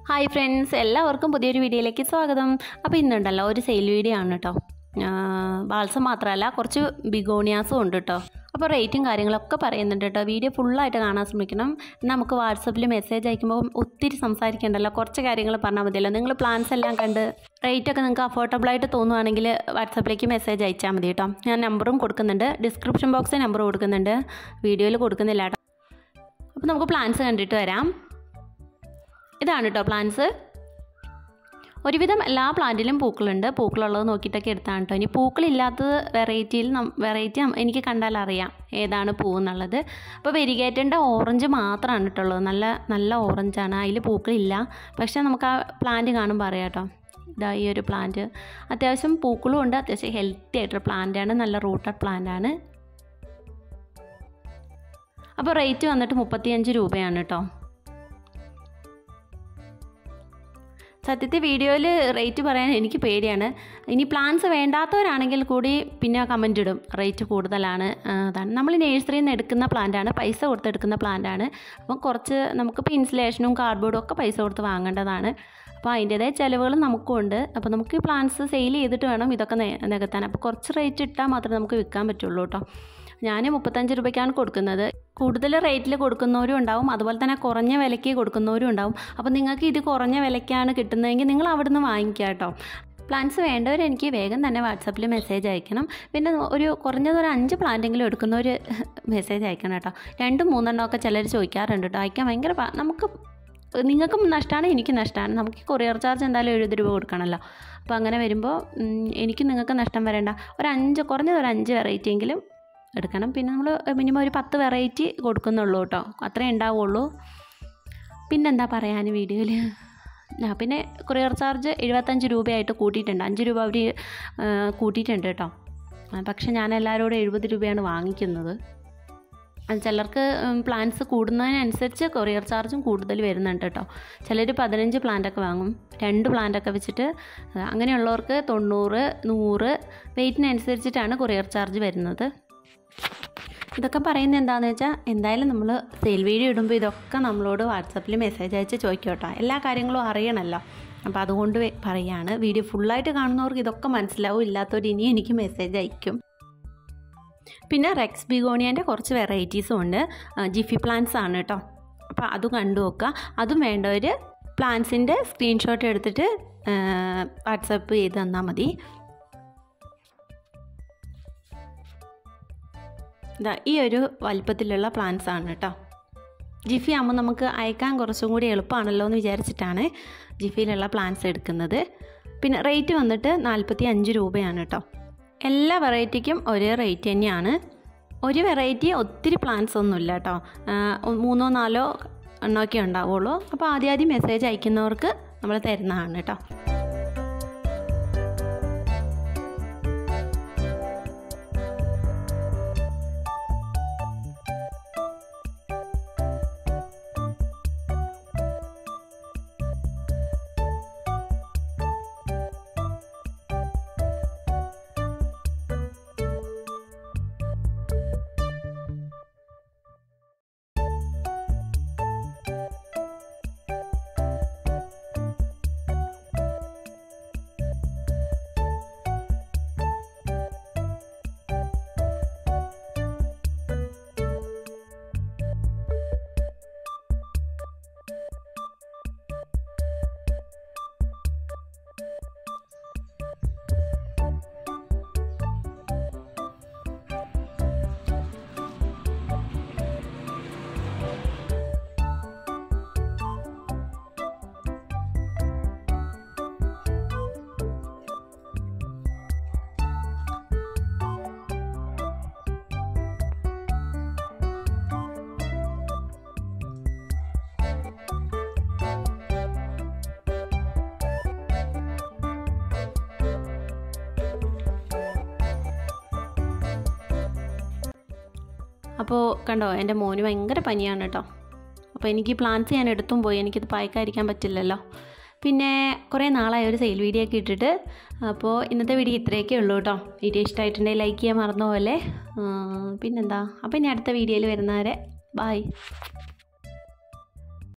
hi friends എല്ലാവർക്കും പുതിയൊരു വീഡിയോയിലേക്ക് സ്വാഗതം അപ്പോൾ ഇന്നുണ്ടല്ലോ ഒരു സെയിൽ വീഡിയോ ആണ് കേട്ടോ ബാൾസം മാത്രമല്ല കുറച്ച് ബിഗോണിയാസും ഉണ്ട് കേട്ടോ അപ്പോൾ റേറ്റും കാര്യങ്ങളൊക്കെ പറയുന്നുണ്ട് കേട്ടോ വീഡിയോ ഫുള്ളായിട്ട് കാണാൻ ശ്രമിക്കണം നമുക്ക് വാട്സപ്പിൽ മെസ്സേജ് അയക്കുമ്പോൾ ഒത്തിരി സംസാരിക്കണ്ടല്ലോ കുറച്ച് കാര്യങ്ങൾ പറഞ്ഞാൽ മതിയല്ലോ നിങ്ങൾ പ്ലാൻസ് എല്ലാം കണ്ട് റേറ്റ് ഒക്കെ നിങ്ങൾക്ക് അഫോർഡബിൾ ആയിട്ട് തോന്നുവാണെങ്കിൽ വാട്സപ്പിലേക്ക് മെസ്സേജ് അയച്ചാൽ മതി കേട്ടോ ഞാൻ നമ്പറും കൊടുക്കുന്നുണ്ട് ഡിസ്ക്രിപ്ഷൻ ബോക്സിൽ നമ്പർ കൊടുക്കുന്നുണ്ട് വീഡിയോയിൽ കൊടുക്കുന്നില്ല കേട്ടോ അപ്പോൾ നമുക്ക് പ്ലാൻസ് കണ്ടിട്ട് വരാം ഇതാണ് കേട്ടോ പ്ലാന്റ്സ് ഒരുവിധം എല്ലാ പ്ലാന്റിലും പൂക്കളുണ്ട് പൂക്കളുള്ളത് നോക്കിയിട്ടൊക്കെ എടുത്താണ് കേട്ടോ ഇനി പൂക്കളില്ലാത്തത് വെറൈറ്റിയിൽ വെറൈറ്റി എനിക്ക് കണ്ടാൽ അറിയാം ഏതാണ് പൂ എന്നുള്ളത് അപ്പോൾ വെരിഗേറ്റൻ്റെ ഓറഞ്ച് മാത്രമാണ് കേട്ടുള്ളത് നല്ല നല്ല ഓറഞ്ചാണ് അതിൽ പൂക്കളില്ല പക്ഷേ നമുക്ക് ആ പ്ലാന്റ് കാണുമ്പോൾ അറിയാം കേട്ടോ ഇതാ ഈ ഒരു പ്ലാന്റ് അത്യാവശ്യം പൂക്കളും ഉണ്ട് അത്യാവശ്യം ഹെൽത്തി ആയിട്ടൊരു പ്ലാന്റാണ് നല്ല റൂട്ടഡ് പ്ലാന്റാണ് അപ്പോൾ റേറ്റ് വന്നിട്ട് മുപ്പത്തിയഞ്ച് രൂപയാണ് കേട്ടോ സത്യത്തിൽ വീഡിയോയിൽ റേറ്റ് പറയാൻ എനിക്ക് പേടിയാണ് ഇനി പ്ലാൻസ് വേണ്ടാത്തവരാണെങ്കിൽ കൂടി പിന്നെ കമൻ്റ് ഇടും റേറ്റ് കൂടുതലാണ് അതാണ് നമ്മൾ നേഴ്സറിയിൽ നിന്ന് എടുക്കുന്ന പ്ലാന്റാണ് പൈസ കൊടുത്ത് എടുക്കുന്ന പ്ലാന്റാണ് അപ്പം കുറച്ച് നമുക്കിപ്പോൾ ഇൻസുലേഷനും കാർഡ്ബോർഡും ഒക്കെ പൈസ കൊടുത്ത് വാങ്ങേണ്ടതാണ് അപ്പോൾ അതിൻ്റേതായ ചിലവുകൾ നമുക്കും ഉണ്ട് അപ്പോൾ നമുക്ക് ഈ പ്ലാന്റ്സ് സെയിൽ ചെയ്തിട്ട് വേണം ഇതൊക്കെ നികത്താൻ അപ്പോൾ കുറച്ച് റേറ്റ് ഇട്ടാൽ മാത്രമേ നമുക്ക് വിൽക്കാൻ പറ്റുള്ളൂ കേട്ടോ ഞാൻ മുപ്പത്തഞ്ച് രൂപയ്ക്കാണ് കൊടുക്കുന്നത് കൂടുതൽ റേറ്റിൽ കൊടുക്കുന്നവരും ഉണ്ടാവും അതുപോലെ തന്നെ കുറഞ്ഞ വിലയ്ക്ക് കൊടുക്കുന്നവരും ഉണ്ടാവും അപ്പോൾ നിങ്ങൾക്ക് ഇത് കുറഞ്ഞ വിലയ്ക്കാണ് കിട്ടുന്നതെങ്കിൽ നിങ്ങൾ അവിടെ നിന്ന് വാങ്ങിക്കുക കേട്ടോ പ്ലാന്റ്സ് വേണ്ടവർ എനിക്ക് വേഗം തന്നെ വാട്സപ്പിൽ മെസ്സേജ് അയക്കണം പിന്നെ ഒരു കുറഞ്ഞത് ഒരു അഞ്ച് പ്ലാന്റെങ്കിലും എടുക്കുന്നവർ മെസ്സേജ് അയക്കണം കേട്ടോ രണ്ടും മൂന്നെണ്ണം ഒക്കെ ചിലർ ചോദിക്കാറുണ്ട് കേട്ടോ അയക്കാൻ ഭയങ്കര നമുക്ക് നിങ്ങൾക്കും നഷ്ടമാണ് എനിക്കും നഷ്ടമാണ് നമുക്ക് കൊറിയർ ചാർജ് എന്തായാലും എഴുപത് രൂപ കൊടുക്കണമല്ലോ അപ്പോൾ അങ്ങനെ വരുമ്പോൾ എനിക്ക് നിങ്ങൾക്ക് നഷ്ടം വരേണ്ട ഒരു അഞ്ച് കുറഞ്ഞത് ഒരു അഞ്ച് വെറൈറ്റി എങ്കിലും എടുക്കണം പിന്നെ നമ്മൾ മിനിമം ഒരു പത്ത് വെറൈറ്റി കൊടുക്കുന്നുള്ളൂ കേട്ടോ അത്രേ ഉണ്ടാവുള്ളൂ പിന്നെന്താ പറയാൻ വീഡിയോയിൽ ആ പിന്നെ കൊറിയർ ചാർജ് എഴുപത്തഞ്ച് രൂപയായിട്ട് കൂട്ടിയിട്ടുണ്ട് അഞ്ച് രൂപ അവർ കൂട്ടിയിട്ടുണ്ട് കേട്ടോ പക്ഷെ ഞാൻ എല്ലാവരോടും എഴുപത് രൂപയാണ് വാങ്ങിക്കുന്നത് ചിലർക്ക് പ്ലാൻസ് കൂടുന്നതിനനുസരിച്ച് കൊറിയർ ചാർജും കൂടുതൽ വരുന്നുണ്ട് കേട്ടോ ചിലർ പതിനഞ്ച് പ്ലാന്റൊക്കെ വാങ്ങും രണ്ട് പ്ലാന്റൊക്കെ വെച്ചിട്ട് അങ്ങനെയുള്ളവർക്ക് തൊണ്ണൂറ് നൂറ് വെയിറ്റിനനുസരിച്ചിട്ടാണ് കൊറിയർ ചാർജ് വരുന്നത് ഇതൊക്കെ പറയുന്നത് എന്താണെന്ന് വെച്ചാൽ എന്തായാലും നമ്മൾ സെയിൽ വീഡിയോ ഇടുമ്പോൾ ഇതൊക്കെ നമ്മളോട് വാട്സപ്പിൽ മെസ്സേജ് അയച്ച് ചോദിക്കും കേട്ടോ എല്ലാ കാര്യങ്ങളും അറിയണമല്ലോ അപ്പോൾ അതുകൊണ്ട് പറയുകയാണ് വീഡിയോ ഫുള്ളായിട്ട് കാണുന്നവർക്ക് ഇതൊക്കെ മനസ്സിലാവും ഇല്ലാത്തവർ ഇനി എനിക്ക് മെസ്സേജ് അയക്കും പിന്നെ റെക്സ് ബിഗോണിയൻ്റെ കുറച്ച് വെറൈറ്റീസും ഉണ്ട് ജിഫി പ്ലാന്റ്സ് ആണ് കേട്ടോ അപ്പോൾ അതും കണ്ടു നോക്കുക അതും വേണ്ടവർ പ്ലാന്റ്സിൻ്റെ സ്ക്രീൻഷോട്ട് എടുത്തിട്ട് വാട്സപ്പ് ചെയ്ത് തന്നാൽ മതി ഇതാ ഈ ഒരു വലിപ്പത്തിലുള്ള പ്ലാന്റ്സ് ആണ് കേട്ടോ ജിഫി ആകുമ്പോൾ നമുക്ക് അയക്കാൻ കുറച്ചും കൂടി എളുപ്പമാണല്ലോ എന്ന് വിചാരിച്ചിട്ടാണ് ജിഫിയിലുള്ള പ്ലാന്റ്സ് എടുക്കുന്നത് പിന്നെ റേറ്റ് വന്നിട്ട് നാൽപ്പത്തി അഞ്ച് രൂപയാണ് കേട്ടോ എല്ലാ വെറൈറ്റിക്കും ഒരേ റേറ്റ് തന്നെയാണ് ഒരു വെറൈറ്റി ഒത്തിരി പ്ലാന്റ്സ് ഒന്നുമില്ല കേട്ടോ മൂന്നോ നാലോ എണ്ണമൊക്കെ ഉണ്ടാവുള്ളൂ അപ്പോൾ ആദ്യം ആദ്യം മെസ്സേജ് അയക്കുന്നവർക്ക് നമ്മൾ തരുന്നതാണ് കേട്ടോ അപ്പോൾ കണ്ടോ എൻ്റെ മോന് ഭയങ്കര പനിയാണ് കേട്ടോ അപ്പോൾ എനിക്ക് പ്ലാൻസ് ഞാൻ എടുത്തും പോയി എനിക്കിത് പായ്ക്കാതിരിക്കാൻ പറ്റില്ലല്ലോ പിന്നെ കുറേ നാളായി ഒരു സെയിൽ വീഡിയോ ഒക്കെ ഇട്ടിട്ട് അപ്പോൾ ഇന്നത്തെ വീഡിയോ ഇത്രയൊക്കെ ഉള്ളൂ കേട്ടോ വീഡിയോ ഇഷ്ടമായിട്ടുണ്ടെങ്കിൽ ലൈക്ക് ചെയ്യാൻ മറന്ന പോലെ പിന്നെന്താ അപ്പോൾ ഇനി അടുത്ത വീഡിയോയിൽ വരുന്നവരെ ബായ്